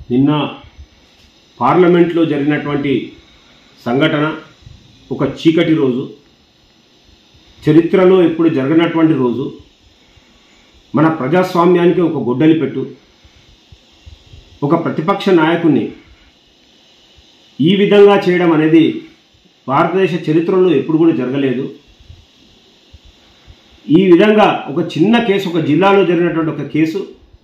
నిన్న పార్లమెంట్లో జరిగినటువంటి సంఘటన ఒక చీకటి రోజు చరిత్రలో ఎప్పుడు జరగనటువంటి రోజు మన ప్రజాస్వామ్యానికి ఒక గొడ్డలి పెట్టు ఒక ప్రతిపక్ష నాయకుడిని ఈ విధంగా చేయడం అనేది భారతదేశ చరిత్రలో ఎప్పుడు కూడా జరగలేదు ఈ విధంగా ఒక చిన్న కేసు ఒక జిల్లాలో జరిగినటువంటి ఒక కేసు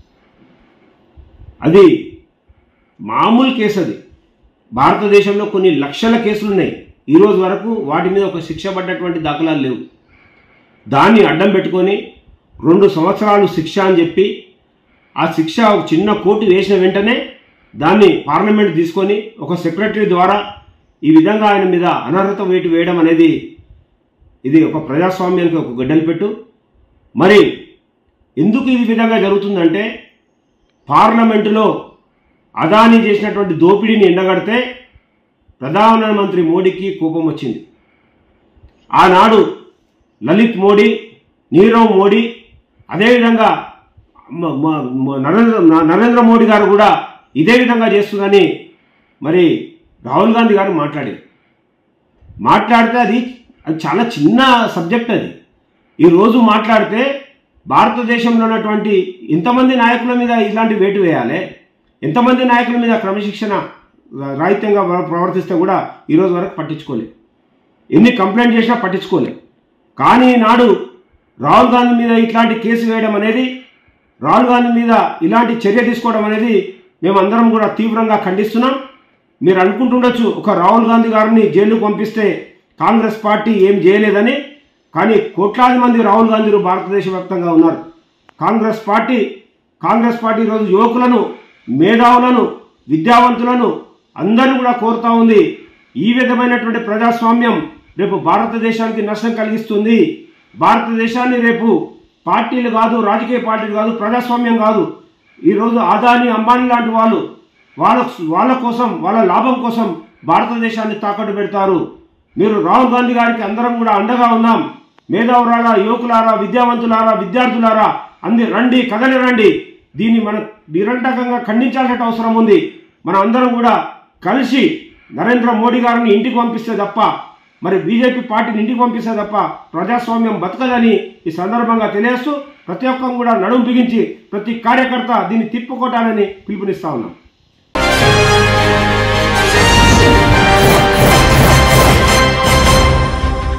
అది మామూలు కేసు అది భారతదేశంలో కొన్ని లక్షల కేసులు ఉన్నాయి ఈరోజు వరకు వాటి మీద ఒక శిక్ష పడ్డటువంటి దాఖలాలు లేవు దాన్ని అడ్డం పెట్టుకొని రెండు సంవత్సరాలు శిక్ష అని చెప్పి ఆ శిక్ష ఒక చిన్న కోర్టు వేసిన వెంటనే దాన్ని పార్లమెంట్ తీసుకొని ఒక సెక్రటరీ ద్వారా ఈ విధంగా ఆయన మీద అనర్హత వేటు వేయడం అనేది ఇది ఒక ప్రజాస్వామ్యానికి ఒక గడ్డలు పెట్టు మరి ఎందుకు ఈ విధంగా జరుగుతుందంటే పార్లమెంటులో అదానీ చేసినటువంటి దోపిడీని ఎండగడితే ప్రధానమంత్రి మోడీకి కోపం వచ్చింది ఆనాడు లలిత్ మోడీ నీరవ్ మోడీ అదేవిధంగా మ- మ- మ- నరేంద్ర న- నరేంద్ర మోడీ గారు కూడా ఇదే విధంగా చేస్తుందని మరి రాహుల్ గాంధీ గారు మాట్లాడారు మాట్లాడితే అది అది చాలా చిన్న సబ్జెక్ట్ అది ఈరోజు మాట్లాడితే భారతదేశంలో ఉన్నటువంటి ఎంతమంది నాయకుల మీద ఇలాంటి వేటు వేయాలి ఎంతమంది నాయకుల మీద క్రమశిక్షణ రాహిత్యంగా ప్ర- ప్రవర్తిస్తే కూడా ఈరోజు వరకు పట్టించుకోలే ఎన్ని కంప్లైంట్ చేసినా పట్టించుకోలే కానీ నాడు రాహుల్ గాంధీ మీద ఇట్లాంటి కేసు వేయడం అనేది రాహుల్ గాంధీ మీద ఇలాంటి చర్య తీసుకోవడం అనేది మేమందరం కూడా తీవ్రంగా ఖండిస్తున్నాం మీరు అనుకుంటుండొచ్చు ఒక రాహుల్ గాంధీ గారిని జైలుకు పంపిస్తే కాంగ్రెస్ పార్టీ ఏం చేయలేదని కానీ కోట్లాది మంది రాహుల్ గాంధీలు భారతదేశ వ్యాప్తంగా ఉన్నారు కాంగ్రెస్ పార్టీ కాంగ్రెస్ పార్టీ ఈరోజు యువకులను మేధావులను విద్యావంతులను అందరిని కూడా కోరుతా ఉంది ఈ విధమైనటువంటి ప్రజాస్వామ్యం రేపు భారతదేశానికి నష్టం కలిగిస్తుంది భారతదేశాన్ని రేపు పార్టీలు కాదు రాజకీయ పార్టీలు కాదు ప్రజాస్వామ్యం కాదు ఈరోజు ఆదాని అంబానీ లాంటి వాళ్ళు వాళ్ళ వాళ్ళ కోసం వాళ్ళ లాభం కోసం భారతదేశాన్ని తాకట్టు పెడతారు మీరు రాహుల్ గాంధీ గారికి అందరం కూడా అండగా ఉన్నాం మేధావులారా యువకులారా విద్యావంతులారా విద్యార్థులారా అంది రండి కదలి రండి దీన్ని మనం నిరంతకంగా ఖండించాల్సిన అవసరం ఉంది మనం అందరం కూడా కలిసి నరేంద్ర మోడీ గారిని ఇంటికి పంపిస్తే తప్ప మరి బీజేపీ పార్టీని ఇంటికి పంపిస్తే తప్ప ప్రజాస్వామ్యం బతకదని ఈ సందర్భంగా తెలియస్తూ ప్రతి ఒక్కరు కూడా నడుం బిగించి ప్రతి కార్యకర్త దీన్ని తిప్పుకోవటాలని పిలుపునిస్తా ఉన్నాం